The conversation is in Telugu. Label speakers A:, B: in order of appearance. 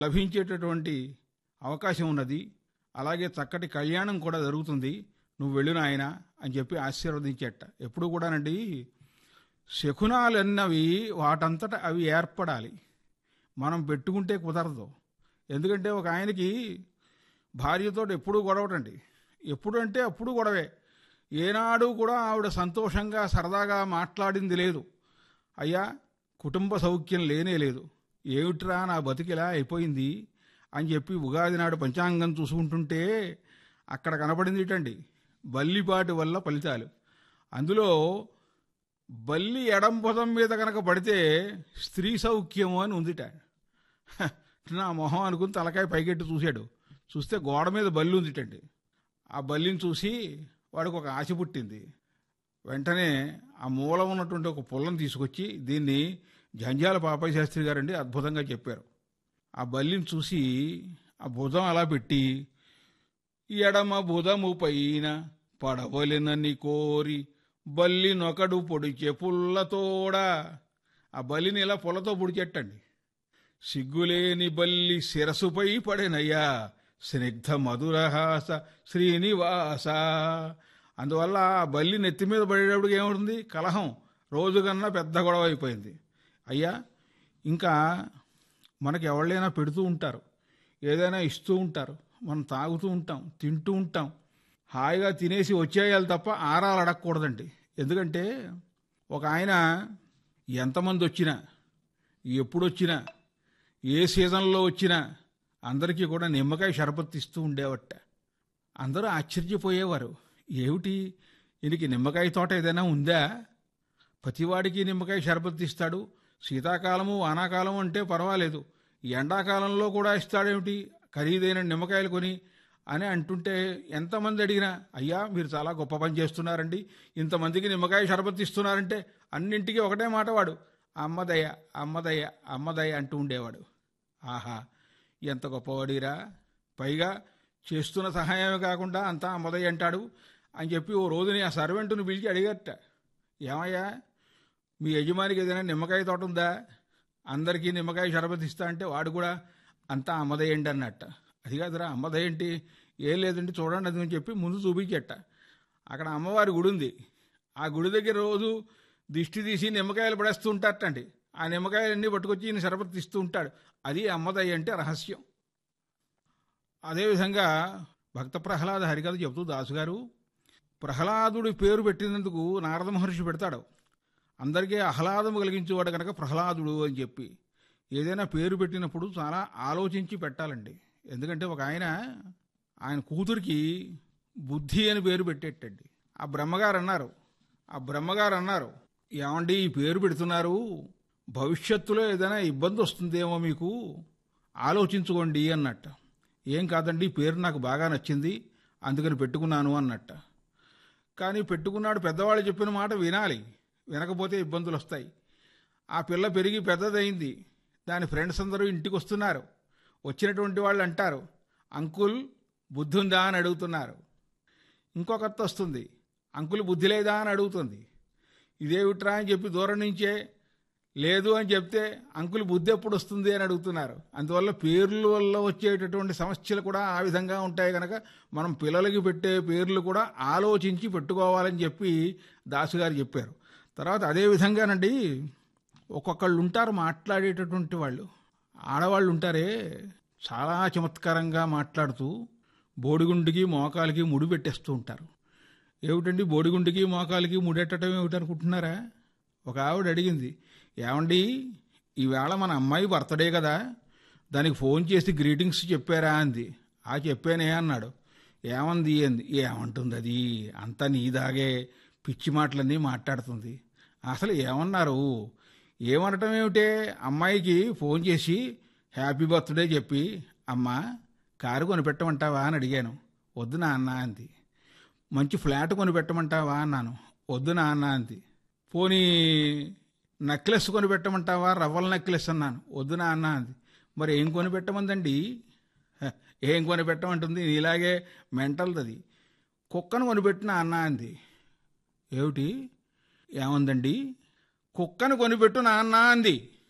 A: లభించేటటువంటి అవకాశం ఉన్నది అలాగే చక్కటి కళ్యాణం కూడా జరుగుతుంది నువ్వు వెళ్ళు నాయనా అని చెప్పి ఆశీర్వదించేట ఎప్పుడు కూడానండి శకునాలన్నవి వాటంతట అవి ఏర్పడాలి మనం పెట్టుకుంటే కుదరదు ఎందుకంటే ఒక ఆయనకి భార్యతో ఎప్పుడూ గొడవటండి ఎప్పుడు అంటే అప్పుడు గొడవే ఏనాడు కూడా ఆవిడ సంతోషంగా సరదాగా మాట్లాడింది లేదు అయ్యా కుటుంబ సౌఖ్యం లేనే లేదు ఏమిట్రా నా బతికిలా అయిపోయింది అని చెప్పి ఉగాది నాడు పంచాంగం చూసుకుంటుంటే అక్కడ కనపడింది ఏంటండి బల్లిపాటి వల్ల ఫలితాలు అందులో బల్లి ఎడంపదం మీద కనుక పడితే స్త్రీ సౌఖ్యము అని ఉందిట హ, నా మొహం అనుకుని తలకాయ పైకెట్టి చూశాడు చూస్తే గోడ మీద బల్లి ఉందిటండి ఆ బల్లిని చూసి వాడికి ఒక ఆశ పుట్టింది వెంటనే ఆ మూలం ఉన్నటువంటి ఒక పుల్లను తీసుకొచ్చి దీన్ని జంజాల పాపయ్య శాస్త్రి గారండి అద్భుతంగా చెప్పారు ఆ బల్లిని చూసి ఆ భుజం అలా పెట్టి ఎడమ భుజము పైన పడవలెనని కోరి బల్లి నొకడు పొడిచే పుల్లతోడా ఆ బల్లిని ఇలా పుల్లతో పొడిచెట్టండి సిగ్గులేని బల్లి శిరసుపై పడెనయ్యా స్నిగ్ధ మధురహాస శ్రీనివాస అందువల్ల ఆ బల్లి నెత్తి మీద పడేటప్పుడు ఏముంటుంది కలహం రోజు కన్నా పెద్ద గొడవ అయిపోయింది అయ్యా ఇంకా మనకి ఎవళ్ళైనా పెడుతూ ఉంటారు ఏదైనా ఇస్తూ ఉంటారు మనం తాగుతూ ఉంటాం తింటూ ఉంటాం హాయిగా తినేసి వచ్చేయాలి తప్ప ఆరాలు అడగకూడదండి ఎందుకంటే ఒక ఆయన ఎంతమంది వచ్చినా ఎప్పుడు వచ్చినా ఏ సీజన్లో వచ్చినా అందరికీ కూడా నిమ్మకాయ షరబత్ ఇస్తూ ఉండేవట అందరూ ఆశ్చర్యపోయేవారు ఏమిటి ఈయనకి నిమ్మకాయ తోట ఏదైనా ఉందా ప్రతివాడికి నిమ్మకాయ షరబత్ ఇస్తాడు శీతాకాలము వానాకాలం అంటే పర్వాలేదు ఎండాకాలంలో కూడా ఇస్తాడేమిటి ఖరీదైన నిమ్మకాయలు కొని అని అంటుంటే ఎంతమంది అడిగినా అయ్యా మీరు చాలా గొప్ప పని చేస్తున్నారండి ఇంతమందికి నిమ్మకాయ షరబత్ ఇస్తున్నారంటే అన్నింటికీ ఒకటే మాట వాడు అమ్మదయ్య అమ్మదయ్య అమ్మదయ్య అంటూ ఉండేవాడు ఆహా ఎంత గొప్పవాడిరా పైగా చేస్తున్న సహాయమే కాకుండా అంతా అమ్మదయ్య అంటాడు అని చెప్పి ఓ రోజుని ఆ సర్వెంట్ను పిలిచి అడిగట ఏమయ్యా మీ యజమానికి ఏదైనా నిమ్మకాయ తోట ఉందా అందరికీ నిమ్మకాయ షరబత్ ఇస్తా అంటే వాడు కూడా అంతా అమ్మదయ్యండి అన్నట్ట అది కాదురా అమ్మదయ్యంటి ఏం లేదండి చూడండి అది అని చెప్పి ముందు చూపించట అక్కడ అమ్మవారి గుడి ఉంది ఆ గుడి దగ్గర రోజు దిష్టి తీసి నిమ్మకాయలు పడేస్తూ ఉంటారటండి ఆ నిమ్మకాయలన్నీ పట్టుకొచ్చి ఈయన షరబత్ ఇస్తూ ఉంటాడు అది అమ్మదయ్య అంటే రహస్యం అదేవిధంగా భక్త ప్రహ్లాద హరికథ చెబుతూ దాసుగారు ప్రహ్లాదుడి పేరు పెట్టినందుకు నారద మహర్షి పెడతాడు అందరికీ ఆహ్లాదం కలిగించేవాడు కనుక ప్రహ్లాదుడు అని చెప్పి ఏదైనా పేరు పెట్టినప్పుడు చాలా ఆలోచించి పెట్టాలండి ఎందుకంటే ఒక ఆయన ఆయన కూతురికి బుద్ధి అని పేరు పెట్టేటండి ఆ బ్రహ్మగారు అన్నారు ఆ బ్రహ్మగారు అన్నారు ఏమండి ఈ పేరు పెడుతున్నారు భవిష్యత్తులో ఏదైనా ఇబ్బంది వస్తుందేమో మీకు ఆలోచించుకోండి అన్నట్ట ఏం కాదండి ఈ పేరు నాకు బాగా నచ్చింది అందుకని పెట్టుకున్నాను అన్నట్ట కానీ పెట్టుకున్నాడు పెద్దవాళ్ళు చెప్పిన మాట వినాలి వినకపోతే ఇబ్బందులు వస్తాయి ఆ పిల్ల పెరిగి పెద్దదైంది దాని ఫ్రెండ్స్ అందరూ ఇంటికి వస్తున్నారు వచ్చినటువంటి వాళ్ళు అంటారు అంకుల్ బుద్ధి ఉందా అని అడుగుతున్నారు ఇంకొకత్త వస్తుంది అంకుల్ బుద్ధి లేదా అని అడుగుతుంది ఇదేమిట్రా అని చెప్పి దూరం నుంచే లేదు అని చెప్తే అంకుల్ బుద్ధి ఎప్పుడు వస్తుంది అని అడుగుతున్నారు అందువల్ల పేర్ల వల్ల వచ్చేటటువంటి సమస్యలు కూడా ఆ విధంగా ఉంటాయి కనుక మనం పిల్లలకి పెట్టే పేర్లు కూడా ఆలోచించి పెట్టుకోవాలని చెప్పి దాసుగారు చెప్పారు తర్వాత అదే విధంగానండి ఒక్కొక్కళ్ళు ఉంటారు మాట్లాడేటటువంటి వాళ్ళు ఆడవాళ్ళు ఉంటారే చాలా చమత్కారంగా మాట్లాడుతూ బోడిగుండికి మోకాలకి ముడి పెట్టేస్తూ ఉంటారు ఏమిటండి బోడిగుండికి మోకాలకి ముడెట్టడం ఏమిటనుకుంటున్నారా ఒక ఆవిడ అడిగింది ఏమండి ఈవేళ మన అమ్మాయి బర్త్డే కదా దానికి ఫోన్ చేసి గ్రీటింగ్స్ చెప్పారా అంది ఆ చెప్పానే అన్నాడు ఏమంది అంది ఏమంటుంది అది అంతా నీదాగే పిచ్చి మాటలన్నీ మాట్లాడుతుంది అసలు ఏమన్నారు ఏమనటం ఏమిటే అమ్మాయికి ఫోన్ చేసి హ్యాపీ బర్త్డే చెప్పి అమ్మా కారు కొనిపెట్టమంటావా అని అడిగాను వద్దు నాన్న అంది మంచి ఫ్లాట్ కొనిపెట్టమంటావా అన్నాను వద్దు నాన్న అంది పోనీ నెక్లెస్ కొనిపెట్టమంటావా రవ్వల నెక్లెస్ అన్నాను వద్దు నాన్న అంది మరి ఏం కొనిపెట్టమందండి హ, ఏం కొనిపెట్టమంటుంది నీలాగే మెంటల్ది కుక్కను కొనిపెట్టిన అన్న అంది ఏమిటి ఏముందండి కుక్కను కొనిపెట్టు నాన్న అంది